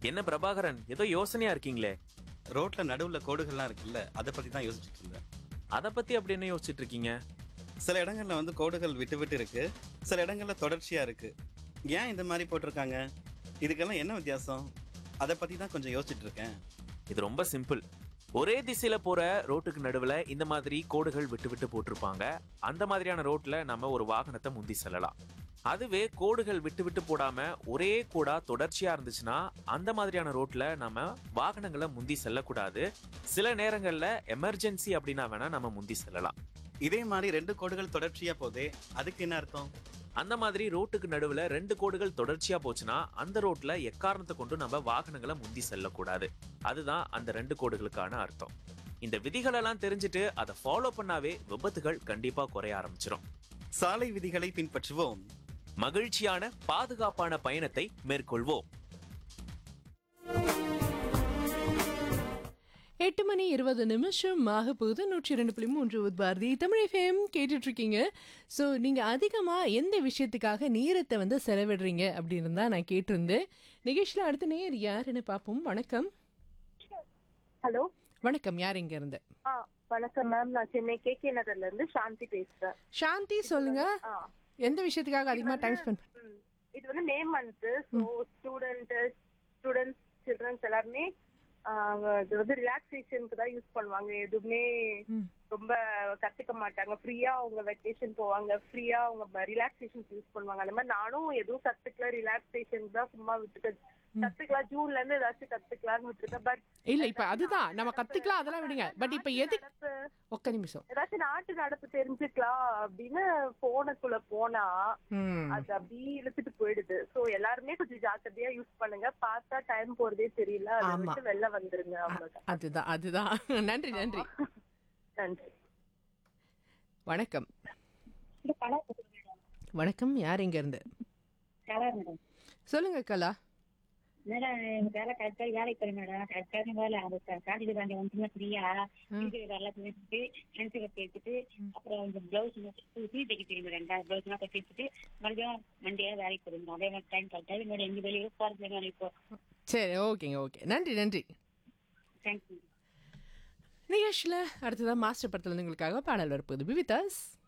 என்ன பிரபாகரன் ஏதோ யோசனையா இருக்கீங்களே ரோட்ல நடுவுல கோடுகள்லாம் இருக்குல்ல அதை பத்தி தான் யோசிச்சுட்டு இருந்தேன் அத பத்தி அப்படி என்ன யோசிச்சுட்டு இருக்கீங்க சில இடங்கள்ல வந்து கோடுகள் விட்டு விட்டு இருக்கு சில இடங்கள்ல தொடர்ச்சியா இருக்கு ஏன் இந்த மாதிரி போட்டிருக்காங்க இதுக்கெல்லாம் என்ன வித்தியாசம் அதை பத்தி தான் கொஞ்சம் யோசிச்சுட்டு இருக்கேன் இது ரொம்ப சிம்பிள் ஒரே திசையில போற ரோட்டுக்கு நடுவுல இந்த மாதிரி கோடுகள் விட்டு விட்டு போட்டிருப்பாங்க அந்த மாதிரியான ரோட்ல நம்ம ஒரு வாகனத்தை முந்தி செல்லலாம் அதுவே கோடுகள் விட்டு விட்டு போடாம ஒரே கோடா தொடர்ச்சியா இருந்துச்சுன்னா அந்த மாதிரியான ரோட்ல நம்ம வாகனங்களை முந்தி செல்லக்கூடாது சில நேரங்கள்ல எமர்ஜென்சி அப்படின்னா வேணா நம்ம முந்தி செல்லலாம் இதே மாதிரி ரெண்டு கோடுகள் தொடர்ச்சியா போதே அதுக்கு என்ன அர்த்தம் அந்த மாதிரி ரோட்டுக்கு நடுவுல ரெண்டு கோடுகள் தொடர்ச்சியா போச்சுன்னா அந்த ரோட்ல எக்காரணத்தை கொண்டு நம்ம வாகனங்களை முந்தி செல்லக்கூடாது அதுதான் அந்த ரெண்டு கோடுகளுக்கான அர்த்தம் இந்த விதிகள் எல்லாம் தெரிஞ்சுட்டு அதை ஃபாலோ பண்ணாவே விபத்துகள் கண்டிப்பா குறைய ஆரம்பிச்சிடும் சாலை விதிகளை பின்பற்றுவோம் மகிழ்ச்சியான பாதுகாப்பான பயணத்தை மேற்கொள்வோம் எட்டு மணி இருபது நிமிஷம் ஆக போகுது நூற்றி ரெண்டு புள்ளி மூன்று பாரதி தமிழ் FM கேட்டுட்டு இருக்கீங்க ஸோ நீங்கள் அதிகமாக எந்த விஷயத்துக்காக நேரத்தை வந்து செலவிடுறீங்க அப்படின்னு தான் நான் கேட்டிருந்தேன் நிகழ்ச்சியில் அடுத்த நேர் யாருன்னு பார்ப்போம் வணக்கம் ஹலோ வணக்கம் யார் இங்க இருந்து ஆ வணக்கம் மேம் நான் சென்னை கே கே நகர்ல இருந்து சாந்தி பேசுறேன் சாந்தி சொல்லுங்க ஆ எந்த விஷயத்துக்காக அதிகமாக டைம் ஸ்பெண்ட் ம். இது வந்து May month so student students childrens எல்லாருமே ஆ, இது வந்து ரிலாக்ஸேஷனுக்கு தான் யூஸ் பண்ணுவாங்க எதுவுமே ரொம்ப கத்துக்க மாட்டாங்க ஃப்ரீயா அவங்க வெக்கேஷன் போவாங்க ஃப்ரீயா அவங்க ரிலாக்ஸேஷனுக்கு யூஸ் பண்ணுவாங்க அந்த மாதிரி நானும் எதுவும் கத்துக்கல ரிலாக்ஸேஷன் தான் சும்மா விட்டுட்டு கத்துக்கலாம் ஜூன்ல இருந்து ஏதாச்சும் கத்துக்கலாம்னு விட்டுருக்கேன் பட் இல்ல இப்ப அதுதான் நம்ம கத்துக்கலாம் அதெல்லாம் விடுங்க பட் இப்ப எது ஒக்க நிமிஷம் ஏதாச்சும் நாட்டு நடப்பு தெரிஞ்சுக்கலாம் அப்படின்னு போனுக்குள்ள போனா ம் அது அப்படியே இழுத்துட்டு போயிடுது சோ எல்லாருமே கொஞ்சம் ஜாக்கிரதையா யூஸ் பண்ணுங்க பார்த்தா டைம் போறதே தெரியல அதை ஆமா. விட்டு வெளில வந்துருங்க அவ்வளவுதான் அதுதான் அதுதான் நன்றி நன்றி நன்றி வணக்கம் வணக்கம் யார் இங்க இருந்து கலா மேடம் சொல்லுங்க கலா மேடம் எனக்கு வேலை கரெக்டா வேலைக்கு போறேன் மேடம் கரெக்டான வேலை அந்த காலேஜ் வாங்க வந்து ஃப்ரீயா வீட்டு வேலை பேசிட்டு ஃப்ரெண்ட்ஸுக்கு பேசிட்டு அப்புறம் இந்த பிளவுஸ் துணி தைக்க தெரியும் ரெண்டாயிரம் பிளவுஸ் எல்லாம் தைக்க வச்சுட்டு மறுபடியும் மண்டியா வேலைக்கு போறேன் அதே மாதிரி டைம் கரெக்டா மேடம் எங்க வெளியே போறது வேணும் இப்போ சரி ஓகேங்க ஓகே நன்றி நன்றி தேங்க்யூ நிகழ்ச்சியில் அடுத்ததான் மாஸ்டர் படத்துல இருந்து உங்களுக்காக பாடல் வரப்போகுது பிவிதாஸ்